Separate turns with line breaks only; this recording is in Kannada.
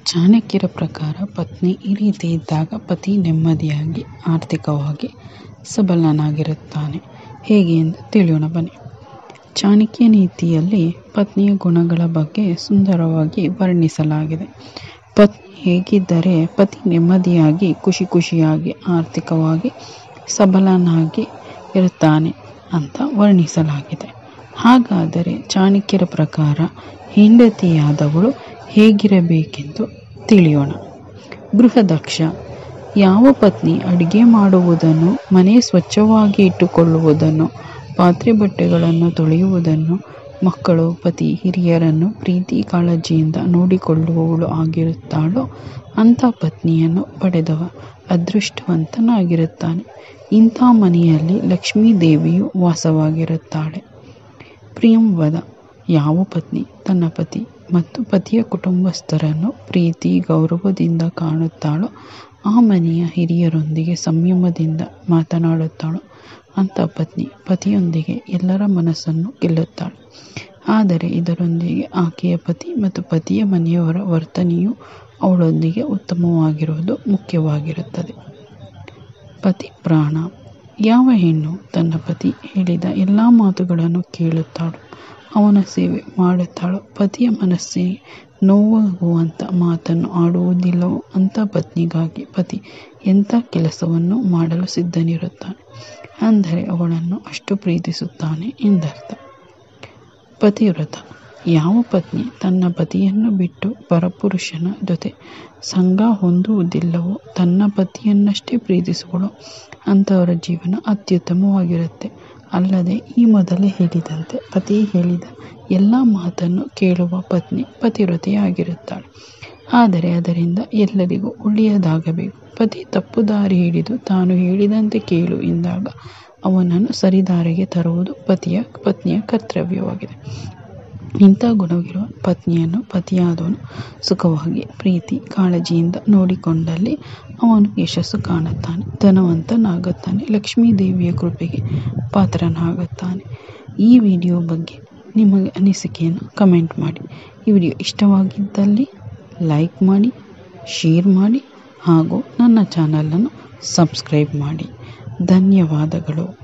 ಚಾಣಕ್ಯರ ಪ್ರಕಾರ ಪತ್ನಿ ಈ ರೀತಿ ಇದ್ದಾಗ ಪತಿ ನೆಮ್ಮದಿಯಾಗಿ ಆರ್ಥಿಕವಾಗಿ ಸಬಲನಾಗಿರುತ್ತಾನೆ ಹೇಗೆ ಎಂದು ತಿಳಿಯೋಣ ಬನ್ನಿ ಚಾಣಕ್ಯ ನೀತಿಯಲ್ಲಿ ಪತ್ನಿಯ ಗುಣಗಳ ಬಗ್ಗೆ ಸುಂದರವಾಗಿ ವರ್ಣಿಸಲಾಗಿದೆ ಪತ್ನಿ ಹೇಗಿದ್ದರೆ ಪತಿ ನೆಮ್ಮದಿಯಾಗಿ ಖುಷಿ ಖುಷಿಯಾಗಿ ಆರ್ಥಿಕವಾಗಿ ಸಬಲನಾಗಿ ಇರುತ್ತಾನೆ ಅಂತ ವರ್ಣಿಸಲಾಗಿದೆ ಹಾಗಾದರೆ ಚಾಣಕ್ಯರ ಪ್ರಕಾರ ಹೆಂಡತಿಯಾದವಳು ಹೇಗಿರಬೇಕೆಂದು ತಿಳಿಯೋಣ ಗೃಹದಕ್ಷ ಯಾವ ಪತ್ನಿ ಅಡಿಗೆ ಮಾಡುವುದನ್ನು ಮನೆ ಸ್ವಚ್ಛವಾಗಿ ಇಟ್ಟುಕೊಳ್ಳುವುದನ್ನು ಪಾತ್ರೆ ಬಟ್ಟೆಗಳನ್ನು ತೊಳೆಯುವುದನ್ನು ಮಕ್ಕಳು ಪತಿ ಹಿರಿಯರನ್ನು ಪ್ರೀತಿ ಕಾಳಜಿಯಿಂದ ನೋಡಿಕೊಳ್ಳುವವಳು ಆಗಿರುತ್ತಾಳೋ ಅಂಥ ಪತ್ನಿಯನ್ನು ಪಡೆದವ ಅದೃಷ್ಟವಂತನಾಗಿರುತ್ತಾನೆ ಇಂಥ ಮನೆಯಲ್ಲಿ ಲಕ್ಷ್ಮೀ ದೇವಿಯು ವಾಸವಾಗಿರುತ್ತಾಳೆ ಪ್ರಿಯಂವದ ಯಾವ ಪತ್ನಿ ತನ್ನ ಪತಿ ಮತ್ತು ಪತಿಯ ಕುಟುಂಬಸ್ಥರನ್ನು ಪ್ರೀತಿ ಗೌರವದಿಂದ ಕಾಣುತ್ತಾಳೋ ಆ ಮನೆಯ ಹಿರಿಯರೊಂದಿಗೆ ಸಂಯಮದಿಂದ ಮಾತನಾಡುತ್ತಾಳೋ ಅಂಥ ಪತ್ನಿ ಪತಿಯೊಂದಿಗೆ ಎಲ್ಲರ ಮನಸ್ಸನ್ನು ಗೆಲ್ಲುತ್ತಾಳೆ ಆದರೆ ಇದರೊಂದಿಗೆ ಆಕೆಯ ಪತಿ ಮತ್ತು ಪತಿಯ ಮನೆಯವರ ವರ್ತನೆಯು ಅವಳೊಂದಿಗೆ ಉತ್ತಮವಾಗಿರುವುದು ಮುಖ್ಯವಾಗಿರುತ್ತದೆ ಪತಿ ಪ್ರಾಣ ಯಾವ ಹೆಣ್ಣು ತನ್ನ ಪತಿ ಹೇಳಿದ ಎಲ್ಲ ಮಾತುಗಳನ್ನು ಕೇಳುತ್ತಾಳೋ ಅವನ ಸೇವೆ ಮಾಡುತ್ತಾಳೋ ಪತಿಯ ಮನಸ್ಸಿಗೆ ನೋವಾಗುವಂಥ ಮಾತನ್ನು ಆಡುವುದಿಲ್ಲವೋ ಅಂಥ ಪತ್ನಿಗಾಗಿ ಪತಿ ಎಂಥ ಕೆಲಸವನ್ನು ಮಾಡಲು ಸಿದ್ಧನಿರುತ್ತಾನೆ ಅಂದರೆ ಅವಳನ್ನು ಅಷ್ಟು ಪ್ರೀತಿಸುತ್ತಾನೆ ಎಂದರ್ಥ ಪತಿವ್ರತ ಯಾವ ಪತ್ನಿ ತನ್ನ ಪತಿಯನ್ನು ಬಿಟ್ಟು ಪರಪುರುಷನ ಜೊತೆ ಸಂಗ ಹೊಂದುವುದಿಲ್ಲವೋ ತನ್ನ ಪತಿಯನ್ನಷ್ಟೇ ಪ್ರೀತಿಸುವಳೋ ಅಂಥವರ ಜೀವನ ಅತ್ಯುತ್ತಮವಾಗಿರುತ್ತೆ ಅಲ್ಲದೆ ಈ ಮೊದಲೇ ಹೇಳಿದಂತೆ ಪತಿ ಹೇಳಿದ ಎಲ್ಲ ಮಾತನ್ನು ಕೇಳುವ ಪತ್ನಿ ಪತಿವ್ರತೆಯಾಗಿರುತ್ತಾಳೆ ಆದರೆ ಅದರಿಂದ ಎಲ್ಲರಿಗೂ ಒಳ್ಳೆಯದಾಗಬೇಕು ಪತಿ ತಪ್ಪು ದಾರಿ ಹಿಡಿದು ತಾನು ಹೇಳಿದಂತೆ ಕೇಳು ಎಂದಾಗ ಅವನನ್ನು ಸರಿದಾರಿಗೆ ತರುವುದು ಪತಿಯ ಪತ್ನಿಯ ಕರ್ತವ್ಯವಾಗಿದೆ ಇಂಥ ಗುಣವಿರುವ ಪತ್ನಿಯನ್ನು ಪತಿಯಾದವನು ಸುಖವಾಗಿ ಪ್ರೀತಿ ಕಾಳಜಿಯಿಂದ ನೋಡಿಕೊಂಡಲ್ಲಿ ಅವನು ಯಶಸ್ಸು ಕಾಣುತ್ತಾನೆ ಧನವಂತನಾಗುತ್ತಾನೆ ಲಕ್ಷ್ಮೀ ದೇವಿಯ ಕೃಪೆಗೆ ಪಾತ್ರನಾಗುತ್ತಾನೆ ಈ ವಿಡಿಯೋ ಬಗ್ಗೆ ನಿಮಗೆ ಅನಿಸಿಕೆಯನ್ನು ಕಮೆಂಟ್ ಮಾಡಿ ಈ ವಿಡಿಯೋ ಇಷ್ಟವಾಗಿದ್ದಲ್ಲಿ ಲೈಕ್ ಮಾಡಿ ಶೇರ್ ಮಾಡಿ ಹಾಗೂ ನನ್ನ ಚಾನಲನ್ನು ಸಬ್ಸ್ಕ್ರೈಬ್ ಮಾಡಿ ಧನ್ಯವಾದಗಳು